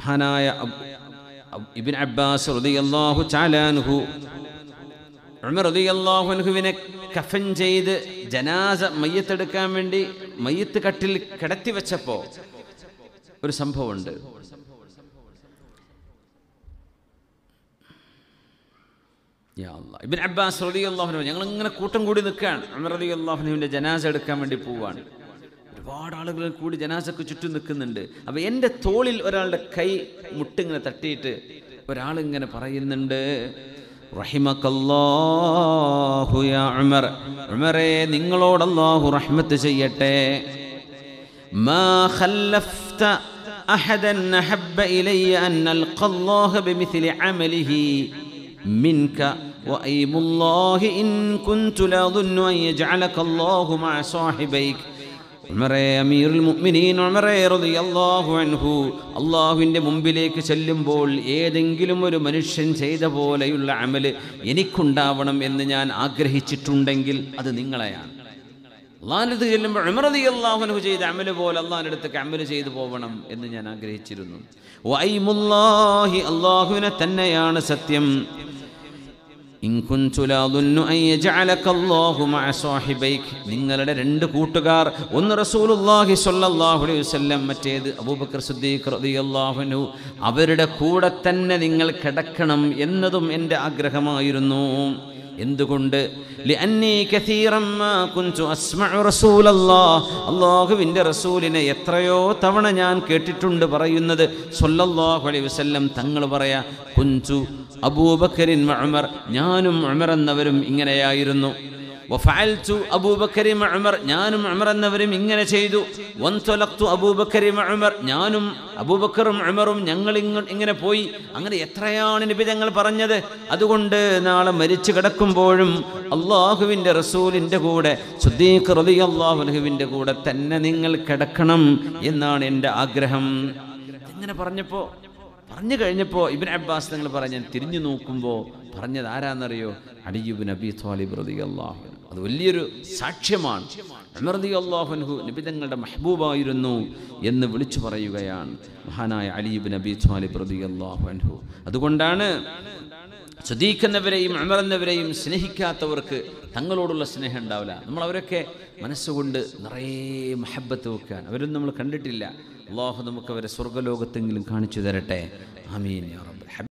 മഹാനായ അബ്- അബ്- ഇബ്ൻ അബ്ബാസ് റളിയല്ലാഹു ചാലാൻഹു ഉമർ റളിയല്ലാഹു അൻഹുവിനെ കഫൻ ചെയ്ത് ജനാസ മയ്യത്തെടുക്കാൻ വേണ്ടി മയ്യത്ത് കട്ടിൽ കിടത്തി വെച്ചപ്പോൾ ഒരു സംഭവമുണ്ട് യാ അല്ലാ. ഇബ്ൻ അബ്ബാസ് റളിയല്ലാഹു ഞങ്ങൾ ഇങ്ങനെ കൂട്ടം കൂടി നിൽക്കുകയാണ് ഉമർ റളിയല്ലാഹുവിൻ്റെ ജനാസ എടുക്കാൻ വേണ്ടി പോവാണ് ഒരുപാട് ആളുകൾ കൂടി ജനാസക്ക് ചുറ്റും നിൽക്കുന്നുണ്ട് അപ്പോൾ എൻ്റെ തോളിൽ ഒരാളുടെ കൈ മുട്ടിങ്ങനെ തട്ടിയിട്ട് ഒരാളിങ്ങനെ പറയുന്നുണ്ട് റഹിമക്കല്ലാഹു യാ ഉമർ ഉമറേ നിങ്ങളോട് അല്ലാഹു റഹ്മത്ത് ചെയ്യട്ടെ ما خلفت أحدا أحب إلي أن ألقى الله بمثل عمله منك وأيم الله إن كنت لا ظن أن يجعلك الله مع صاحبيك ഉമറേ അമീറുൽ മുഅ്മിനീൻ ഉമറേ റളിയല്ലാഹു അൻഹു അള്ളാഹുവിൻ്റെ മുമ്പിലേക്ക് ചെല്ലുമ്പോൾ ഏതെങ്കിലും ഒരു മനുഷ്യൻ ചെയ്ത പോലെയുള്ള അമല് എനിക്കുണ്ടാവണം എന്ന് ഞാൻ ആഗ്രഹിച്ചിട്ടുണ്ടെങ്കിൽ അത് നിങ്ങളെയാണ് അള്ളാഹിൻ്റെ അടുത്ത് ചെല്ലുമ്പോൾ ഉമറതി അള്ളാഹുനു ചെയ്ത അമല് പോലെ അള്ളാഹിൻ്റെ അടുത്തേക്ക് അമല് ചെയ്തു പോകണം എന്ന് ഞാൻ ആഗ്രഹിച്ചിരുന്നു വൈമുല്ലാഹി അള്ളാഹുവിനെ തന്നെയാണ് സത്യം ഇൻ കുൻതു ലാ ظن അൻ യജഅലക അല്ലാഹു മഅ സാഹിബൈക് നിങ്ങളുടെ രണ്ട് കൂട്ടുകാർ ഒന്ന് റസൂലുള്ളാഹി സ്വല്ലല്ലാഹു അലൈഹി വസല്ലം മറ്റേത് അബൂബക്കർ സിദ്ദീഖ് റളിയല്ലാഹു അൻഹു അവരുടെ കൂടെ തന്നെ നിങ്ങൾ കിടക്കണം എന്നതും എൻ്റെ ആഗ്രഹമായിരുന്നു എന്തുകൊണ്ട് ലിഅന്നീ കസീറൻ മാ കുൻതു അസ്മഉ റസൂലല്ലാഹ് അല്ലാഹുവിൻ്റെ റസൂലിനെ എത്രയോ തവണ ഞാൻ കേട്ടിട്ടുണ്ട് പറയുന്നത് സ്വല്ലല്ലാഹു അലൈഹി വസല്ലം തങ്ങൾ പറയാ കുൻതു അബൂബക്കറിൻ ഉമർ ഞാനും ഉമർ എന്നവരും ഇങ്ങനെയായിരുന്നു വഫഅൽതു അബൂബക്കരി ഉമർ ഞാനും ഉമർ എന്നവരും ഇങ്ങനെ ചെയ്തു വൻതൊലക്തു അബൂബക്കരി ഉമർ ഞാനും അബൂബക്കറും ഉമറും ഞങ്ങൾ ഇങ്ങ- ഇങ്ങനെ പോയി അങ്ങനെ എത്രയാണ് നബി ഞങ്ങൾ പറഞ്ഞത് അതുകൊണ്ട് നാളെ മരിച്ചു കിടക്കുമ്പോഴും അള്ളാഹുവിൻ്റെ റസൂലിൻ്റെ കൂടെ സുദ്ദീഖ് റലി അള്ളാഹുലഹുവിൻ്റെ കൂടെ തന്നെ നിങ്ങൾ കിടക്കണം എന്നാണ് എൻ്റെ ആഗ്രഹം ഇങ്ങനെ പറഞ്ഞപ്പോൾ പറഞ്ഞു കഴിഞ്ഞപ്പോൾ ഇബിൻ അബ്ബാസ് നിങ്ങൾ പറഞ്ഞ തിരിഞ്ഞു നോക്കുമ്പോൾ പറഞ്ഞത് ആരാന്നറിയോ അടിയുബിൻ അബി ത്വാലിബ് റതി അള്ളാഹു അത് വലിയൊരു സാക്ഷ്യമാണ് അമർദി അള്ളാഹുൻഹു നിബിതങ്ങളുടെ മെഹബൂബായിരുന്നു എന്ന് വിളിച്ചു പറയുകയാണ് മഹാനായ അലിബിൻ അബി ത്വാലിബ് റതി അള്ളാഹു അൻഹു അതുകൊണ്ടാണ് സ്വദീഖെന്നവരെയും അമർ എന്നവരെയും സ്നേഹിക്കാത്തവർക്ക് തങ്ങളോടുള്ള സ്നേഹം ഉണ്ടാവില്ല നമ്മൾ അവരൊക്കെ മനസ്സുകൊണ്ട് നിറയെ മഹബത്ത് വെക്കാൻ അവരൊന്നും നമ്മൾ കണ്ടിട്ടില്ല അള്ളാഹു നമുക്ക് അവരെ സ്വർഗ്ഗലോകത്തെങ്കിലും കാണിച്ചു തരട്ടെ ആമീൻ യാ റബ്ബ്